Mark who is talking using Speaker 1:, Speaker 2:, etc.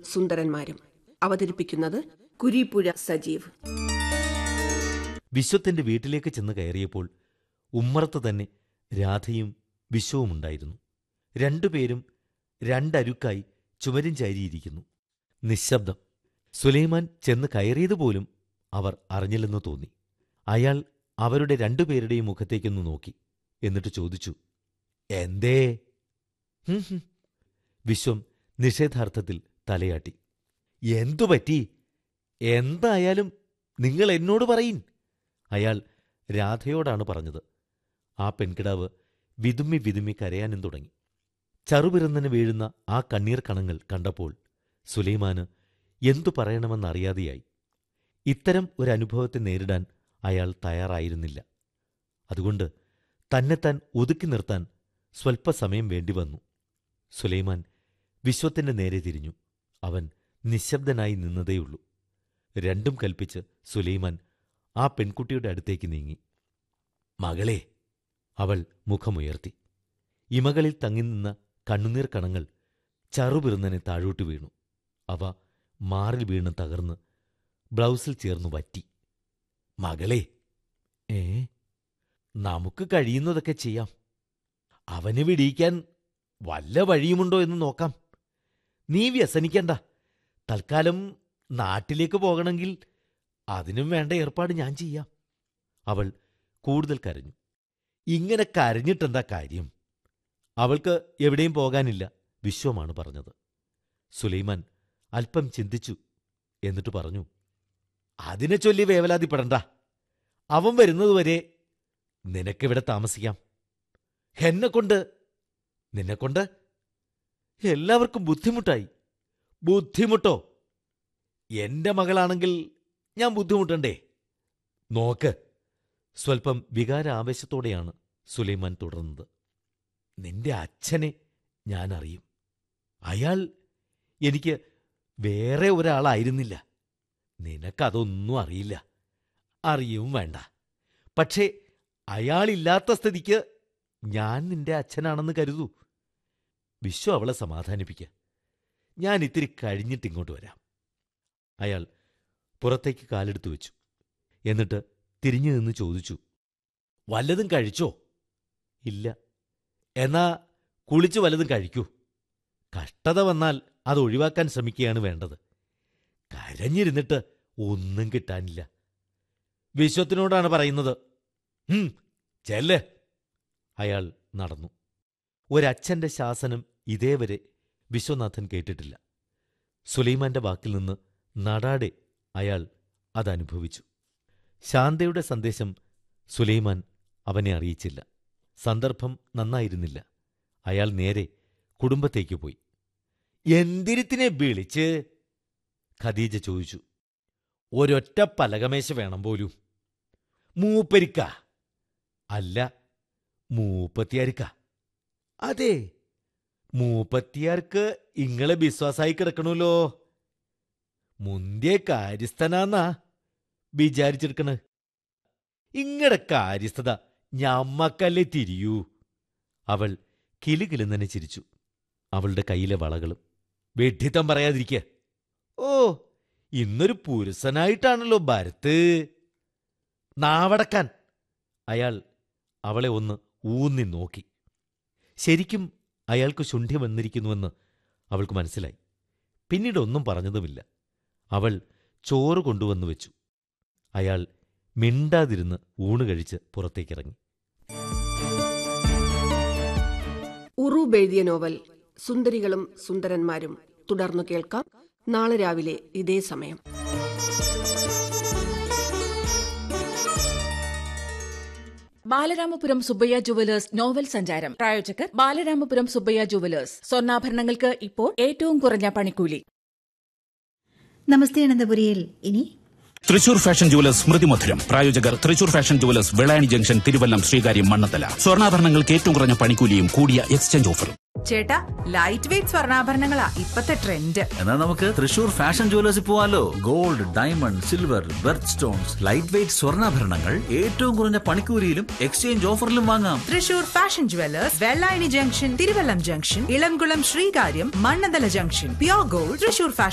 Speaker 1: സുന്ദരന്മാരും അവതരിപ്പിക്കുന്നത് കുരീപ്പുഴ സജീവ്
Speaker 2: വിശ്വത്തിന്റെ വീട്ടിലേക്ക് ചെന്ന് കയറിയപ്പോൾ ഉമ്മറത്ത് തന്നെ രാധയും വിശ്വവുമുണ്ടായിരുന്നു രണ്ടുപേരും രണ്ടരുക്കായി ചുമരും ചാരിയിരിക്കുന്നു നിശബ്ദം സുലൈമാൻ ചെന്ന് കയറിയതുപോലും അവർ അറിഞ്ഞില്ലെന്ന് തോന്നി അയാൾ അവരുടെ രണ്ടുപേരുടെയും മുഖത്തേക്കൊന്ന് നോക്കി എന്നിട്ട് ചോദിച്ചു എന്തേ ഹും ഹും. വിശ്വം നിഷേധാർത്ഥത്തിൽ തലയാട്ടി എന്തു പറ്റി എന്തായാലും നിങ്ങൾ എന്നോട് പറയിൻ അയാൾ രാധയോടാണ് പറഞ്ഞത് ആ പെൺകിടാവ് വിതുമ്മി വിതുമ്മി കരയാനും തുടങ്ങി ചറുപിറന്നന് വീഴുന്ന ആ കണ്ണീർ കണങ്ങൾ കണ്ടപ്പോൾ സുലൈമാന് എന്തു പറയണമെന്നറിയാതെയായി ഇത്തരം ഒരു അനുഭവത്തെ നേരിടാൻ അയാൾ തയ്യാറായിരുന്നില്ല അതുകൊണ്ട് തന്നെത്താൻ ഒതുക്കി നിർത്താൻ സ്വൽപ്പസമയം വേണ്ടിവന്നു സുലൈമാൻ വിശ്വത്തിന്റെ നേരെ തിരിഞ്ഞു അവൻ നിശബ്ദനായി നിന്നതേയുള്ളൂ രണ്ടും കൽപ്പിച്ച് സുലൈമാൻ ആ പെൺകുട്ടിയുടെ അടുത്തേക്ക് നീങ്ങി മകളെ അവൾ മുഖമുയർത്തി ഇമകളിൽ തങ്ങി നിന്ന കണ്ണുനീർ കണങ്ങൾ ചറുപിറുന്നനെ താഴോട്ട് വീണു അവ മാറിൽ വീണ് തകർന്ന് ബ്ലൗസിൽ ചേർന്നു വറ്റി മകളെ ഏ നമുക്ക് കഴിയുന്നതൊക്കെ ചെയ്യാം അവന് വിടിയിക്കാൻ വല്ല വഴിയുമുണ്ടോ എന്ന് നോക്കാം നീ വ്യസനിക്കണ്ട തൽക്കാലം നാട്ടിലേക്ക് പോകണമെങ്കിൽ അതിനും വേണ്ട ഏർപ്പാട് ഞാൻ ചെയ്യാം അവൾ കൂടുതൽ കരഞ്ഞു ഇങ്ങനെ കരഞ്ഞിട്ടെന്താ കാര്യം അവൾക്ക് എവിടെയും പോകാനില്ല വിശ്വമാണ് പറഞ്ഞത് സുലൈമാൻ അല്പം ചിന്തിച്ചു എന്നിട്ട് പറഞ്ഞു അതിനെ ചൊല്ലി വേവലാതിപ്പെടണ്ട അവൻ വരുന്നതുവരെ നിനക്കിവിടെ താമസിക്കാം എന്നെക്കൊണ്ട് നിന്നെക്കൊണ്ട് എല്ലാവർക്കും ബുദ്ധിമുട്ടായി ബുദ്ധിമുട്ടോ എന്റെ മകളാണെങ്കിൽ ഞാൻ ബുദ്ധിമുട്ടണ്ടേ നോക്ക് സ്വൽപ്പം വികാരാവേശത്തോടെയാണ് സുലൈമാൻ തുടർന്നത് നിന്റെ അച്ഛനെ ഞാൻ അറിയും അയാൾ എനിക്ക് വേറെ ഒരാളായിരുന്നില്ല നിനക്കതൊന്നും അറിയില്ല അറിയും വേണ്ട പക്ഷേ അയാളില്ലാത്ത സ്ഥിതിക്ക് ഞാൻ നിന്റെ അച്ഛനാണെന്ന് കരുതൂ വിശ്വ അവളെ സമാധാനിപ്പിക്കുക ഞാൻ ഇത്തിരി കഴിഞ്ഞിട്ട് ഇങ്ങോട്ട് വരാം അയാൾ പുറത്തേക്ക് കാലെടുത്തു വെച്ചു എന്നിട്ട് തിരിഞ്ഞു നിന്ന് ചോദിച്ചു വല്ലതും കഴിച്ചോ ഇല്ല എന്നാ കുളിച്ചു വല്ലതും കഴിക്കൂ കഷ്ടത വന്നാൽ അത് ഒഴിവാക്കാൻ ശ്രമിക്കുകയാണ് വേണ്ടത് കരഞ്ഞിരുന്നിട്ട് ഒന്നും കിട്ടാനില്ല വിശ്വത്തിനോടാണ് പറയുന്നത് ഉം, ചെല്ല് അയാൾ നടന്നു ഒരച്ഛന്റെ ശാസനം ഇതേവരെ വിശ്വനാഥൻ കേട്ടിട്ടില്ല സുലൈമാന്റെ വാക്കിൽ നിന്ന് നടാടെ അയാൾ അതനുഭവിച്ചു ശാന്തയുടെ സന്ദേശം സുലൈമാൻ അവനെ അറിയിച്ചില്ല സന്ദർഭം നന്നായിരുന്നില്ല അയാൾ നേരെ കുടുംബത്തേക്ക് പോയി എന്തിരുത്തിനെ വിളിച്ച് ഖദീജ ചോദിച്ചു ഒരൊറ്റ പലകമേശ വേണം പോലും മൂപ്പരിക്ക അല്ല മൂപ്പത്തിയാർക്ക അതെ മൂപ്പത്തിയാർക്ക് ഇങ്ങളെ വിശ്വാസായി കിടക്കണല്ലോ മുന്തിയ കാര്യസ്ഥനാന്നാ വിചാരിച്ചെടുക്കണ് ഇങ്ങടെ കാര്യസ്ഥത ഞമ്മക്കല്ലേ തിരിയൂ അവൾ കിലുകിലുന്നെ ചിരിച്ചു അവളുടെ കയ്യിലെ വളകളും വെഡ്ഢിത്തം പറയാതിരിക്ക ഓ ഇന്നൊരു പുരുഷനായിട്ടാണല്ലോ ഭരത്ത് നാവടക്കാൻ അയാൾ അവളെ ഒന്ന് ഊന്നി നോക്കി ശരിക്കും അയാൾക്ക് ശുണ്ഠ്യം വന്നിരിക്കുന്നുവെന്ന് അവൾക്ക് മനസ്സിലായി പിന്നീട് ഒന്നും പറഞ്ഞതുമില്ല അവൾ ചോറ് കൊണ്ടുവന്നു വെച്ചു അയാൾ മിണ്ടാതിരുന്ന് ഊണ് കഴിച്ച് പുറത്തേക്കിറങ്ങി
Speaker 1: ഉറൂബ് എഴുതിയ നോവൽ സുന്ദരികളും സുന്ദരന്മാരും തുടർന്നു കേൾക്കാം നാളെ രാവിലെ ഇതേ സമയം
Speaker 3: ബാലരാമപുരം സുബ്ബയ്യ ജുവലേഴ്സ് നോവൽ സഞ്ചാരം പ്രായോജകർ ബാലരാമപുരം സുബ്ബയ്യ ജുവലേഴ്സ് സ്വർണ്ണാഭരണങ്ങൾക്ക് ഇപ്പോൾ ഏറ്റവും കുറഞ്ഞ പണിക്കൂലി
Speaker 4: നമസ്തേ അനന്തപുരിയിൽ ഇനി
Speaker 5: തൃശൂർ ഫാഷൻ ജുവലേഴ്സ് സ്മൃതി മധുരം പ്രായോജകർ Thrissur fashion jewellers Vellayani junction Thiruvallam Sreekaryam Mannanthala സ്വർണ്ണാഭരണങ്ങൾക്ക് ഏറ്റവും കുറഞ്ഞ പണിക്കൂലിയും കൂടിയ എക്സ്ചേഞ്ച് ഓഫറും
Speaker 6: ചേട്ടാ ലൈറ്റ് വെയിറ്റ് സ്വർണ്ണാഭരണങ്ങളാ ഇപ്പത്തെ ട്രെൻഡ്
Speaker 7: എന്നാൽ നമുക്ക് തൃശൂർ ഫാഷൻ ജുവലേഴ്സിൽ പോവാലോ gold diamond silver birth stones light weight സ്വർണ്ണാഭരണങ്ങൾ ഏറ്റവും കുറഞ്ഞ പണിക്കൂലിയിലും എക്സ്ചേഞ്ച് ഓഫറിലും വാങ്ങാം
Speaker 6: Thrissur fashion jewellers Vellayani junction Thiruvallam junction Ilamkulam Sreekaryam Mannanthala junction pure gold Thrissur fashion